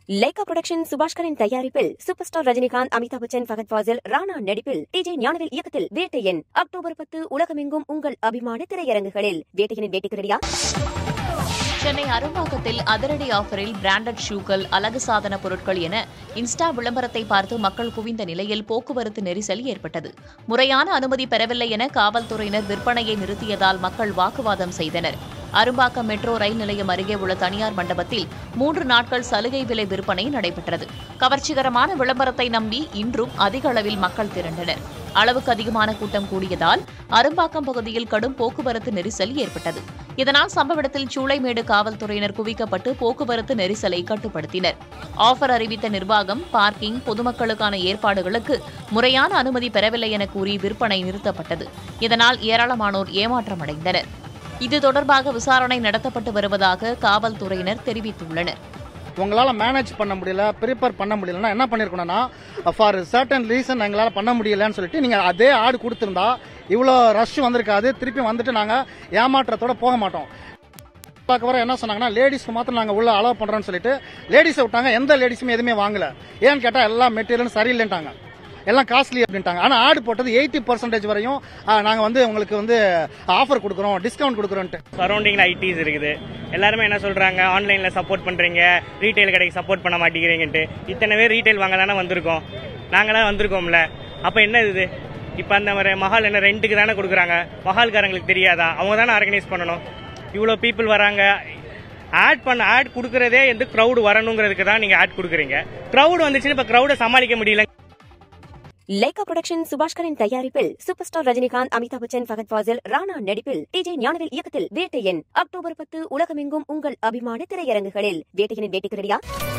Lyca production சுபாஷ்கரின் தயாரிப்பில் super star Rajinikanth Amitabh Bachchan Fahadh Faasil Rana நடிப்பில் டிஜே ஞானவேல் இயக்கத்தில் வேட்டையன் அக்டோபர் பத்து உலகமெங்கும் உங்கள் அபிமான திரையரங்குகளில் வேட்டையனின் வேட்டைக்கு ரெடியா சென்னை அரும்பாக்கத்தில் அதிரடி ஆஃபரில் பிராண்டட் ஷூக்கள் அழகு சாதன பொருட்கள் என இன்ஸ்டா விளம்பரத்தை பார்த்து மக்கள் குவிந்த நிலையில் போக்குவரத்து நெரிசல் ஏற்பட்டது முறையான அனுமதி பெறவில்லை என காவல்துறையினர் விற்பனையை நிறுத்தியதால் மக்கள் வாக்குவாதம் செய்தனர் அரும்பாக்கம் மெட்ரோ ரயில் நிலையம் அருகே உள்ள தனியார் மண்டபத்தில் மூன்று நாட்கள் சலுகை விலை விற்பனை நடைபெற்றது கவர்ச்சிகரமான விளம்பரத்தை நம்பி இன்றும் அதிக அளவில் மக்கள் திரண்டனர் அளவுக்கு அதிகமான கூட்டம் கூடியதால் அரும்பாக்கம் பகுதியில் கடும் போக்குவரத்து நெரிசல் ஏற்பட்டது இதனால் சம்பவ இடத்தில் சூளைமேடு காவல்துறையினர் குவிக்கப்பட்டு போக்குவரத்து நெரிசலை கட்டுப்படுத்தினர் ஆஃபர் அறிவித்த நிர்வாகம் பார்க்கிங் பொதுமக்களுக்கான ஏற்பாடுகளுக்கு முறையான அனுமதி பெறவில்லை என கூறி விற்பனை நிறுத்தப்பட்டது இதனால் ஏராளமானோர் ஏமாற்றமடைந்தனர் இது தொடர்பாக விசாரணை நடத்தப்பட்டு வருவதாக காவல்துறையினர் தெரிவித்துள்ளனர் உங்களால் மேனேஜ் பண்ண முடியல ப்ரிப்பேர் பண்ண முடியலன்னா என்ன பண்ணிருக்கணும்னா ஃபார் சர்டன் ரீசன் எங்களால் பண்ண முடியலன்னு சொல்லிட்டு நீங்கள் அதே ஆடு கொடுத்துருந்தா இவ்வளோ ரஷ் வந்திருக்காது திருப்பி வந்துட்டு நாங்கள் ஏமாற்றத்தோட போக மாட்டோம் பார்க்க வர என்ன சொன்னாங்கன்னா லேடிஸ்க்கு மாத்திரம் நாங்கள் உள்ள அலோவ் பண்ணுறோம்னு சொல்லிட்டு லேடிஸை விட்டாங்க எந்த லேடிஸுமே எதுவுமே வாங்கல ஏன்னு கேட்டால் எல்லா மெட்டீரியலும் சரியில்லைன்ட்டாங்க எல்லாம் காஸ்ட்லி அப்படின்ட்டாங்க ஆனால் ஆடு போட்டது எயிட்டி பர்சன்டேஜ் வரையும் நாங்கள் வந்து உங்களுக்கு வந்து ஆஃபர் கொடுக்குறோம் டிஸ்கவுண்ட் கொடுக்குறோன்ட்டு சரௌண்டிங்கில் ஐடிஸ் இருக்குது எல்லாருமே என்ன சொல்கிறாங்க ஆன்லைனில் சப்போர்ட் பண்ணுறீங்க ரீட்டைல் கடைக்கு சப்போர்ட் பண்ண மாட்டேங்கிறீங்கன்ட்டு இத்தனை பேர் ரீட்டைல் வாங்க தானே வந்திருக்கோம் நாங்களாம் வந்திருக்கோம்ல அப்போ என்ன இது இப்போ அந்த மாதிரி மஹால் என்ன ரெண்ட்டுக்கு தானே கொடுக்குறாங்க மஹால்காரங்களுக்கு தெரியாதா அவங்க தானே ஆர்கனைஸ் பண்ணணும் இவ்வளோ பீப்புள் வராங்க ஆட் பண்ண ஆட் கொடுக்குறதே வந்து க்ரௌடு வரணுங்கிறதுக்கு தான் நீங்கள் ஆட் கொடுக்குறீங்க க்ரௌடு வந்துச்சுன்னு இப்போ க்ரௌடை சமாளிக்க முடியல லைகா புரொடக்ஷன் சுபாஷ்கரின் தயாரிப்பில் சூப்பர் ஸ்டார் ரஜினிகாந்த் அமிதாப் பச்சன் ஃபகத் ஃபாசில் ராணா நடிப்பில் டிஜே ஞானவேல் இயக்கத்தில் வேட்டையன் அக்டோபர் பத்து உலகமெங்கும் உங்கள் அபிமான திரையரங்குகளில் வேட்டையனின் வேட்டைக்கு ரெடியா